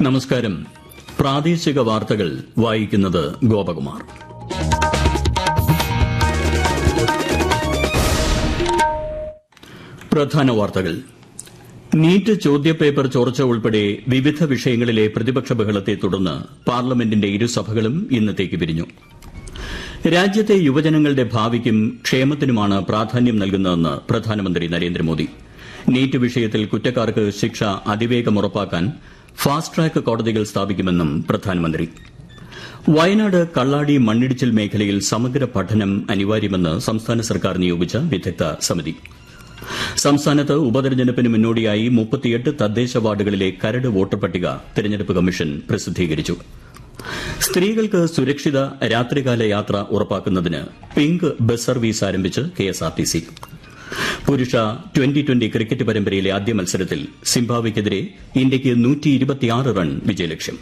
നമസ്കാരം പ്രാദേശിക വാർത്തകൾ വായിക്കുന്നത് ഗോപകുമാർ പ്രധാന വാർത്തകൾ നീറ്റ് ചോദ്യപേപ്പർ ചോർച്ച ഉൾപ്പെടെ വിവിധ വിഷയങ്ങളിലെ പ്രതിപക്ഷ ബഹളത്തെ തുടർന്ന് പാർലമെന്റിന്റെ ഇരുസഭകളും ഇന്നത്തേക്ക് പിരിഞ്ഞു രാജ്യത്തെ യുവജനങ്ങളുടെ ഭാവിക്കും ക്ഷേമത്തിനുമാണ് പ്രാധാന്യം നൽകുന്നതെന്ന് പ്രധാനമന്ത്രി നരേന്ദ്രമോദി നീറ്റ് വിഷയത്തിൽ കുറ്റക്കാർക്ക് ശിക്ഷ അതിവേഗം ഉറപ്പാക്കാൻ ഫാസ്റ്റ് ട്രാക്ക് കോടതികൾ സ്ഥാപിക്കുമെന്നും പ്രധാനമന്ത്രി വയനാട് കള്ളാടി മണ്ണിടിച്ചിൽ മേഖലയിൽ സമഗ്ര പഠനം അനിവാര്യമെന്ന് സംസ്ഥാന സർക്കാർ നിയോഗിച്ച വിദഗ്ധ സമിതി സംസ്ഥാനത്ത് ഉപതെരഞ്ഞെടുപ്പിന് മുന്നോടിയായി മുപ്പത്തിയെട്ട് തദ്ദേശ വാർഡുകളിലെ കരട് വോട്ടർ പട്ടിക തെരഞ്ഞെടുപ്പ് കമ്മീഷൻ പ്രസിദ്ധീകരിച്ചു സ്ത്രീകൾക്ക് സുരക്ഷിത രാത്രികാല യാത്ര ഉറപ്പാക്കുന്നതിന് പിങ്ക് ബസ് സർവീസ് ആരംഭിച്ച് കെഎസ്ആർടിസി പുരുഷ ട്വന്റി ട്വന്റി ക്രിക്കറ്റ് പരമ്പരയിലെ ആദ്യ മത്സരത്തിൽ സിംബാബ്വെയ്ക്കെതിരെ ഇന്ത്യയ്ക്ക് റൺ വിജയലക്ഷ്യം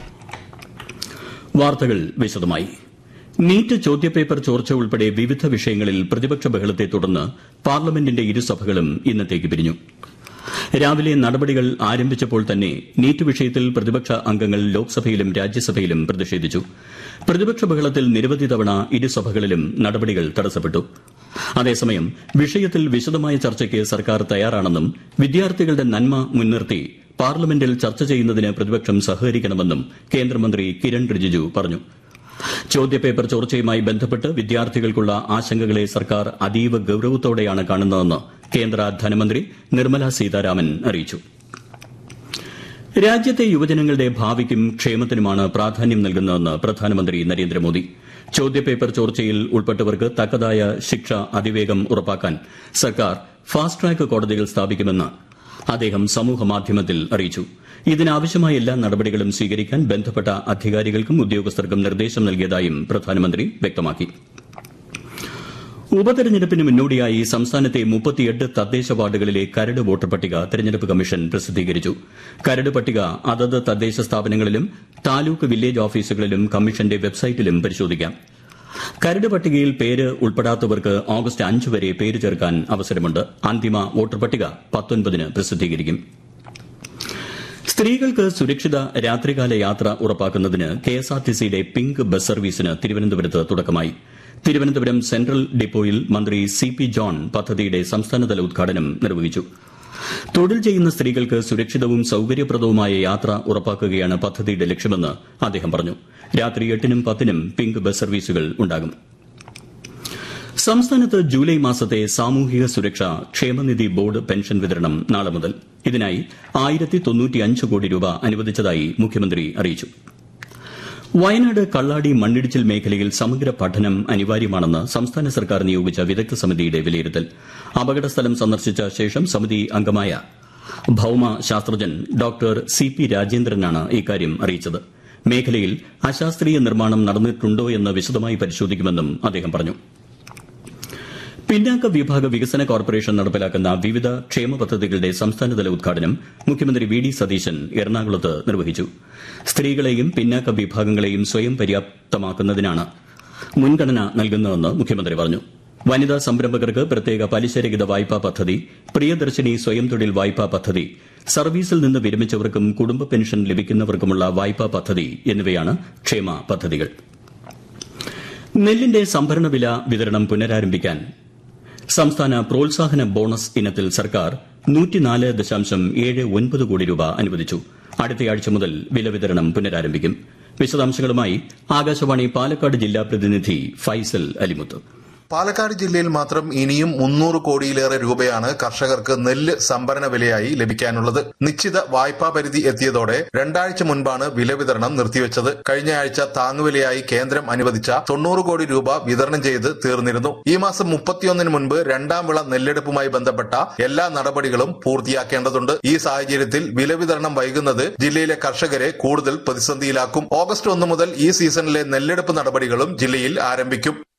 വാർത്തകൾ വിശദമായി നീറ്റ് ചോദ്യപേപ്പർ ചോർച്ച ഉൾപ്പെടെ വിവിധ വിഷയങ്ങളിൽ പ്രതിപക്ഷ ബഹളത്തെ തുടർന്ന് പാർലമെന്റിന്റെ ഇരുസഭകളും ഇന്നത്തേക്ക് പിരിഞ്ഞു രാവിലെ നടപടികൾ ആരംഭിച്ചപ്പോൾ തന്നെ നീറ്റ് വിഷയത്തിൽ പ്രതിപക്ഷ അംഗങ്ങൾ ലോക്സഭയിലും രാജ്യസഭയിലും പ്രതിഷേധിച്ചു പ്രതിപക്ഷ ബഹളത്തിൽ നിരവധി തവണ ഇരുസഭകളിലും നടപടികൾ തടസ്സപ്പെട്ടു അതേസമയം വിഷയത്തിൽ വിശദമായ ചർച്ചയ്ക്ക് സർക്കാർ തയ്യാറാണെന്നും വിദ്യാർത്ഥികളുടെ നന്മ മുൻനിർത്തി പാർലമെന്റിൽ ചർച്ച ചെയ്യുന്നതിന് പ്രതിപക്ഷം സഹകരിക്കണമെന്നും കേന്ദ്രമന്ത്രി കിരൺ റിജിജു പറഞ്ഞു ചോദ്യപേപ്പർ ചോർച്ചയുമായി ബന്ധപ്പെട്ട് വിദ്യാർത്ഥികൾക്കുള്ള ആശങ്കകളെ സർക്കാർ അതീവ ഗൌരവത്തോടെയാണ് കാണുന്നതെന്ന് കേന്ദ്ര ധനമന്ത്രി നിർമ്മല സീതാരാമൻ അറിയിച്ചു രാജ്യത്തെ യുവജനങ്ങളുടെ ഭാവിക്കും ക്ഷേമത്തിനുമാണ് പ്രാധാന്യം നൽകുന്നതെന്ന് പ്രധാനമന്ത്രി നരേന്ദ്രമോദി ചോദ്യപേപ്പർ ചോർച്ചയിൽ ഉൾപ്പെട്ടവർക്ക് തക്കതായ ശിക്ഷ അതിവേഗം ഉറപ്പാക്കാൻ സർക്കാർ ഫാസ്റ്റ് ട്രാക്ക് കോടതികൾ സ്ഥാപിക്കുമെന്ന് അദ്ദേഹം സമൂഹമാധ്യമത്തിൽ അറിയിച്ചു ഇതിനാവശ്യമായ എല്ലാ നടപടികളും സ്വീകരിക്കാൻ ബന്ധപ്പെട്ട അധികാരികൾക്കും ഉദ്യോഗസ്ഥർക്കും നിർദ്ദേശം നൽകിയതായും പ്രധാനമന്ത്രി വ്യക്തമാക്കി ഉപതെരഞ്ഞെടുപ്പിന് മുന്നോടിയായി സംസ്ഥാനത്തെ മുപ്പത്തിയെട്ട് തദ്ദേശ വാർഡുകളിലെ കരട് വോട്ടർ പട്ടിക തെരഞ്ഞെടുപ്പ് കമ്മീഷൻ പ്രസിദ്ധീകരിച്ചു കരട് പട്ടിക അതത് തദ്ദേശ സ്ഥാപനങ്ങളിലും താലൂക്ക് വില്ലേജ് ഓഫീസുകളിലും കമ്മീഷന്റെ വെബ്സൈറ്റിലും പരിശോധിക്കാം കരട് പട്ടികയിൽ പേര് ഉൾപ്പെടാത്തവർക്ക് ഓഗസ്റ്റ് അഞ്ച് വരെ പേര് ചേർക്കാൻ അവസരമുണ്ട് അന്തിമ വോട്ടർ പട്ടിക പത്തൊൻപതിന് പ്രസിദ്ധീകരിക്കും സ്ത്രീകൾക്ക് സുരക്ഷിത രാത്രികാല യാത്ര ഉറപ്പാക്കുന്നതിന് കെഎസ്ആർടിസിയുടെ പിങ്ക് ബസ് സർവീസിന് തിരുവനന്തപുരത്ത് തുടക്കമായി തിരുവനന്തപുരം സെൻട്രൽ ഡിപ്പോയിൽ മന്ത്രി സി പി ജോൺ പദ്ധതിയുടെ സംസ്ഥാനതല ഉദ്ഘാടനം നിർവഹിച്ചു തൊഴിൽ ചെയ്യുന്ന സ്ത്രീകൾക്ക് സുരക്ഷിതവും സൌകര്യപ്രദവുമായ യാത്ര ഉറപ്പാക്കുകയാണ് പദ്ധതിയുടെ ലക്ഷ്യമെന്ന് അദ്ദേഹം പറഞ്ഞു രാത്രി എട്ടിനും പത്തിനും പിങ്ക് ബസ് സർവീസുകൾ ഉണ്ടാകും സംസ്ഥാനത്ത് ജൂലൈ മാസത്തെ സാമൂഹിക സുരക്ഷ ക്ഷേമനിധി ബോർഡ് പെൻഷൻ വിതരണം നാളെ മുതൽ ഇതിനായി ആയിരത്തി തൊണ്ണൂറ്റിയഞ്ച് കോടി രൂപ അനുവദിച്ചതായി മുഖ്യമന്ത്രി അറിയിച്ചു വയനാട് കള്ളാടി മണ്ണിടിച്ചിൽ മേഖലയിൽ സമഗ്ര പഠനം അനിവാര്യമാണെന്ന് സംസ്ഥാന സർക്കാർ നിയോഗിച്ച വിദഗ്ധ സമിതിയുടെ വിലയിരുത്തൽ അപകടസ്ഥലം സന്ദർശിച്ച ശേഷം സമിതി അംഗമായ ഭൌമ ശാസ്ത്രജ്ഞൻ ഡോക്ടർ സി പി രാജേന്ദ്രനാണ് ഇക്കാര്യം അറിയിച്ചത് മേഖലയിൽ അശാസ്ത്രീയ നിർമ്മാണം നടന്നിട്ടുണ്ടോ എന്ന് വിശദമായി പരിശോധിക്കുമെന്നും അദ്ദേഹം പറഞ്ഞു പിന്നാക്ക വിഭാഗ വികസന കോർപ്പറേഷൻ നടപ്പിലാക്കുന്ന വിവിധ ക്ഷേമ പദ്ധതികളുടെ സംസ്ഥാനതല ഉദ്ഘാടനം മുഖ്യമന്ത്രി വി ഡി സതീശൻ എറണാകുളത്ത് നിർവഹിച്ചു സ്ത്രീകളെയും പിന്നാക്ക വിഭാഗങ്ങളെയും സ്വയം പര്യാപ്തമാക്കുന്നതിനാണ് മുൻഗണന നൽകുന്നതെന്ന് മുഖ്യമന്ത്രി പറഞ്ഞു വനിതാ സംരംഭകർക്ക് പ്രത്യേക പലിശരഹിത വായ്പാ പദ്ധതി പ്രിയദർശിനി സ്വയം തൊഴിൽ വായ്പാ പദ്ധതി സർവീസിൽ നിന്ന് വിരമിച്ചവർക്കും കുടുംബ പെൻഷൻ ലഭിക്കുന്നവർക്കുമുള്ള വായ്പാ പദ്ധതി എന്നിവയാണ് ക്ഷേമ പദ്ധതികൾ നെല്ലിന്റെ സംഭരണ വില വിതരണം പുനരാരംഭിക്കാൻ സംസ്ഥാന പ്രോത്സാഹന ബോണസ് ഇനത്തിൽ സർക്കാർ നൂറ്റിനാല് ദശാംശം ഏഴ് ഒൻപത് കോടി രൂപ അനുവദിച്ചു അടുത്തയാഴ്ച മുതൽ വില വിതരണം പുനരാരംഭിക്കും വിശദാംശങ്ങളുമായി ആകാശവാണി പാലക്കാട് ജില്ലാ പ്രതിനിധി ഫൈസൽ അലിമുത്ത് പാലക്കാട് ജില്ലയിൽ മാത്രം ഇനിയും മുന്നൂറ് കോടിയിലേറെ രൂപയാണ് കർഷകർക്ക് നെല്ല് സംഭരണ വിലയായി ലഭിക്കാനുള്ളത് നിശ്ചിത വായ്പാ പരിധി എത്തിയതോടെ രണ്ടാഴ്ച മുൻപാണ് വില വിതരണം നിർത്തിവെച്ചത് കഴിഞ്ഞ ആഴ്ച താങ്ങുവിലയായി കേന്ദ്രം അനുവദിച്ച തൊണ്ണൂറ് കോടി രൂപ വിതരണം ചെയ്ത് തീർന്നിരുന്നു ഈ മാസം മുപ്പത്തിയൊന്നിന് മുൻപ് രണ്ടാം വിള നെല്ലെടുപ്പുമായി ബന്ധപ്പെട്ട എല്ലാ നടപടികളും പൂർത്തിയാക്കേണ്ടതുണ്ട് ഈ സാഹചര്യത്തിൽ വില വിതരണം വൈകുന്നത് ജില്ലയിലെ കർഷകരെ കൂടുതൽ പ്രതിസന്ധിയിലാക്കും ഓഗസ്റ്റ് ഒന്ന് മുതൽ ഈ സീസണിലെ നെല്ലെടുപ്പ് നടപടികളും ജില്ലയിൽ ആരംഭിക്കും